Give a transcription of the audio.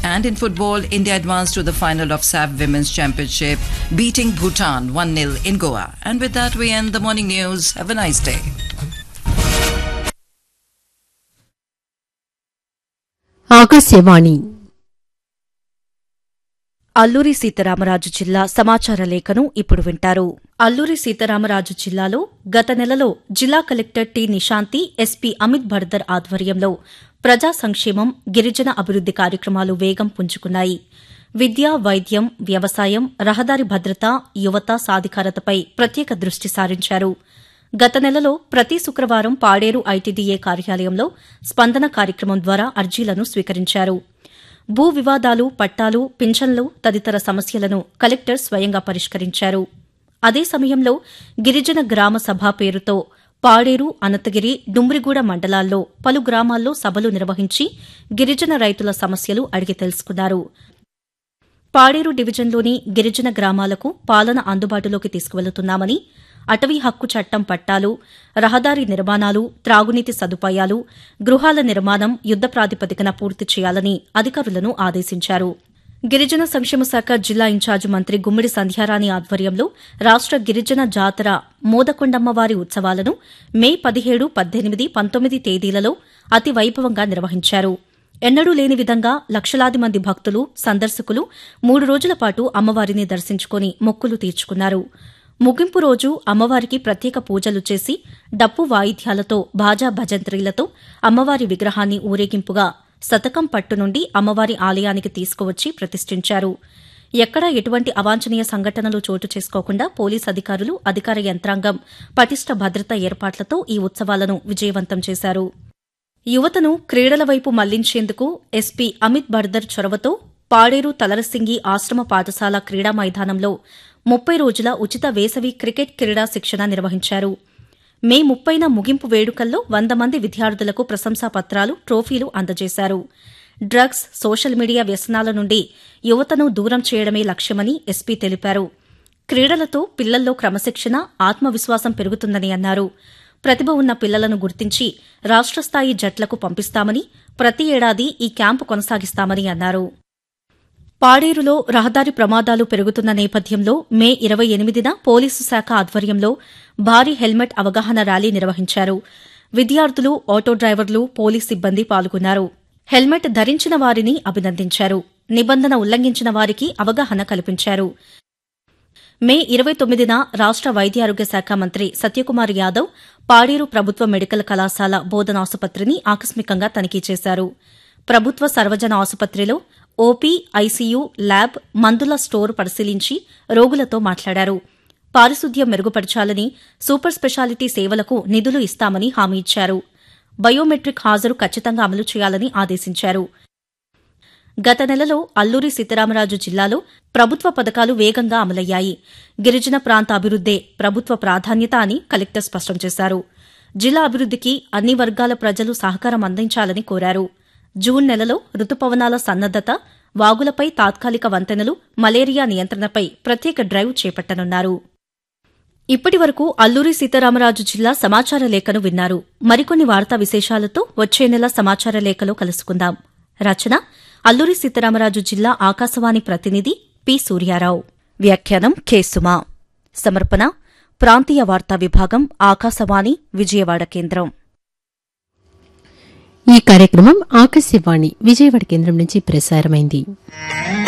And in football, India advanced to the final of SAF Women's Championship, beating Bhutan 1 0 in Goa. And with that, we end the morning news. Have a nice day. Akashvani Alluri Sitaramaraju జిల్లా సమాచార లేఖను ఇప్పుడు వింటారు అల్లూరి సీతారామరాజు జిల్లాలో గత నెలలో జిల్లా collector T Nishanthi SP Amit Bardar ఆధ్వర్యంలో ప్రజా సంక్షేమం గిరిజన అభివృద్ది కార్యక్రమాలు వేగం పుంజుకున్నాయి విద్య వైద్యం వ్యవసాయం రహదారి భద్రత యువత సాధికారతపై ప్రత్యేక దృష్టి సారించారు గత నెలలో ప్రతి శుక్రవారం పాడేరు ఐటీడీఏ కార్యాలయంలో స్పందన కార్యక్రమం ద్వారా అర్జీలను స్వీకరించారు భూ వివాదాలు పట్టాలు పింఛన్లు తదితర సమస్యలను కలెక్టర్ స్వయంగా పరిష్కరించారు అదే సమయంలో గిరిజన గ్రామ సభ పేరుతో పాడేరు అనంతగిరి డుమ్రిగూడ మండలాల్లో పలు గ్రామాల్లో సభలు నిర్వహించి గిరిజన రైతుల సమస్యలు అడిగి తెలుసుకున్నారు పాడేరు డివిజన్లోని గిరిజన గ్రామాలకు పాలన అందుబాటులోకి తీసుకువెళుతున్నామని అటవీ హక్కు చట్టం పట్టాలు రహదారి నిర్మాణాలు త్రాగునీటి సదుపాయాలు గృహాల నిర్మాణం యుద్ద ప్రాతిపదికన పూర్తి చేయాలని అధికారులను ఆదేశించారు గిరిజన సంక్షేమ శాఖ జిల్లా ఇన్ఛార్జి మంత్రి గుమ్మిడి సంధ్యారాణి ఆధ్వర్యంలో రాష్ట గిరిజన జాతర మోదకొండమ్మవారి ఉత్సవాలను మే పదిహేడు పద్దెనిమిది పంతొమ్మిది తేదీలలో అతి వైభవంగా నిర్వహించారు ఎన్నడూ లేని విధంగా లక్షలాది మంది భక్తులు సందర్శకులు మూడు రోజుల పాటు అమ్మవారిని దర్శించుకుని మొక్కులు తీర్చుకున్నారు ముగింపు రోజు అమ్మవారికి ప్రత్యేక పూజలు చేసి డప్పు వాయిద్యాలతో బాజా భజంత్రీలతో అమ్మవారి విగ్రహాన్ని ఊరేగింపుగా శతకం పట్టు నుండి అమ్మవారి ఆలయానికి తీసుకువచ్చి ప్రతిష్ఠించారు ఎక్కడా ఎటువంటి అవాంఛనీయ సంఘటనలు చోటు చేసుకోకుండా పోలీస్ అధికారులు అధికార యంత్రాంగం పటిష్ట భద్రతా ఏర్పాట్లతో ఈ ఉత్సవాలను విజయవంతం చేశారు యువతను క్రీడల వైపు మళ్లించేందుకు ఎస్పీ అమిత్ బర్దర్ చొరవతో పాడేరు తలరసింగి ఆశ్రమ పాఠశాల క్రీడా మైదానంలో ముప్పై రోజుల ఉచిత వేసవి క్రికెట్ క్రీడా శిక్షణ నిర్వహించారు మే ముప్పైన ముగింపు వేడుకల్లో వంద మంది విద్యార్థులకు ప్రశంసా పత్రాలు ట్రోఫీలు అందజేశారు డ్రగ్స్ సోషల్ మీడియా వ్యసనాల నుండి యువతను దూరం చేయడమే లక్ష్యమని ఎస్పీ తెలిపారు క్రీడలతో పిల్లల్లో క్రమశిక్షణ ఆత్మవిశ్వాసం పెరుగుతుందని అన్నారు ప్రతిభ ఉన్న పిల్లలను గుర్తించి రాష్ట స్థాయి జట్లకు పంపిస్తామని ప్రతి ఏడాది ఈ క్యాంపు కొనసాగిస్తామని అన్నారు పాడేరులో రహదారి ప్రమాదాలు పెరుగుతున్న నేపథ్యంలో మే ఇరవై ఎనిమిదిన పోలీసు శాఖ ఆధ్వర్యంలో భారీ హెల్మెట్ అవగాహన ర్యాలీ నిర్వహించారు విద్యార్థులు ఆటో డ్రైవర్లు పోలీస్ సిబ్బంది పాల్గొన్నారు హెల్మెట్ ధరించిన వారిని అభినందించారు నిబంధన ఉల్లంఘించిన వారికి అవగాహన కల్పించారు మే ఇరవై తొమ్మిదిన రాష్ట వైద్యారోగ్య శాఖ మంత్రి సత్యకుమార్ యాదవ్ పాడేరు ప్రభుత్వ మెడికల్ కళాశాల బోధనాసుపత్రిని ఆకస్మికంగా తనిఖీ చేశారు ప్రభుత్వ సర్వజన ఆసుపత్రిలో ఓపీ ఐసీయూ ల్యాబ్ మందుల స్టోర్ పరిశీలించి రోగులతో మాట్లాడారు పారిశుద్ధ్యం మెరుగుపరచాలని సూపర్ స్పెషాలిటీ సేవలకు నిధులు ఇస్తామని హామీ ఇచ్చారు బయోమెట్రిక్ హాజరు ఖచ్చితంగా అమలు చేయాలని ఆదేశించారు గత నెలలో అల్లూరి సీతారామరాజు జిల్లాలో ప్రభుత్వ పథకాలు వేగంగా అమలయ్యాయి గిరిజన ప్రాంత అభివృద్దే ప్రభుత్వ ప్రాధాన్యత అని కలెక్టర్ స్పష్టం చేశారు జిల్లా అభివృద్దికి అన్ని వర్గాల ప్రజలు సహకారం అందించాలని కోరారు జూన్ నెలలో రుతుపవనాల సన్నద్దత వాగులపై తాత్కాలిక వంతెనలు మలేరియా నియంత్రణపై ప్రత్యేక డ్రైవ్ చేపట్టనున్నారు ఇప్పటి వరకు అల్లూరి సీతారామరాజు జిల్లా సమాచార లేఖను విన్నారు మరికొన్ని వార్తా విశేషాలతో వచ్చే నెల సమాచార లేఖలో కలుసుకుందాం రచన అల్లూరి సీతారామరాజు జిల్లా ఆకాశవాణి ప్రతినిధి పి సూర్యారావు వ్యాఖ్యానం కె సుమా సమర్పణ ప్రాంతీయ వార్తా విభాగం ఆకాశవాణి విజయవాడ కేంద్రం ఈ కార్యక్రమం ఆకాశవాణి విజయవాడ కేంద్రం నుంచి ప్రసారమైంది